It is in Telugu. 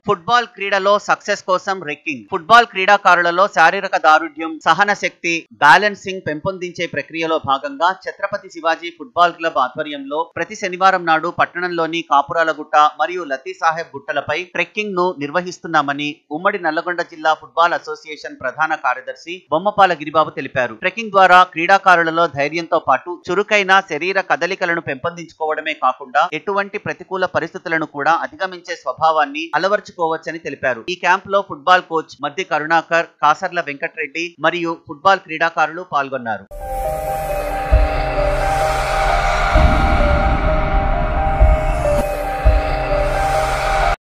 ఫుట్బాల్ క్రీడలో సక్సెస్ కోసం రెక్కింగ్ ఫుట్బాల్ క్రీడాకారులలో శారీరక దారుఢ్యం సహన శక్తి బ్యాలెన్సింగ్ పెంపొందించే ప్రక్రియలో భాగంగా ఛత్రపతి శివాజీ ఫుట్బాల్ క్లబ్ ఆధ్వర్యంలో ప్రతి శనివారం నాడు పట్టణంలోని కాపురాలగుట్ట మరియు లతీ సాహెబ్ గుట్టలపై ట్రెక్కింగ్ ను నిర్వహిస్తున్నామని ఉమ్మడి నల్లగొండ జిల్లా ఫుట్బాల్ అసోసియేషన్ ప్రధాన కార్యదర్శి బొమ్మపాల గిరిబాబు తెలిపారు ట్రెక్కింగ్ ద్వారా క్రీడాకారులలో ధైర్యంతో పాటు చురుకైన శరీర కదలికలను పెంపొందించుకోవడమే కాకుండా ఎటువంటి ప్రతికూల పరిస్థితులను కూడా అధిగమించే స్వభావాన్ని అలవర్చుకోవచ్చని తెలిపారు ఈ క్యాంప్ లో ఫుట్బాల్ కోచ్ మద్ది కరుణాకర్ కాసర్ల వెంకటరెడ్డి మరియు ఫుట్బాల్ క్రీడాకారులు పాల్గొన్నారు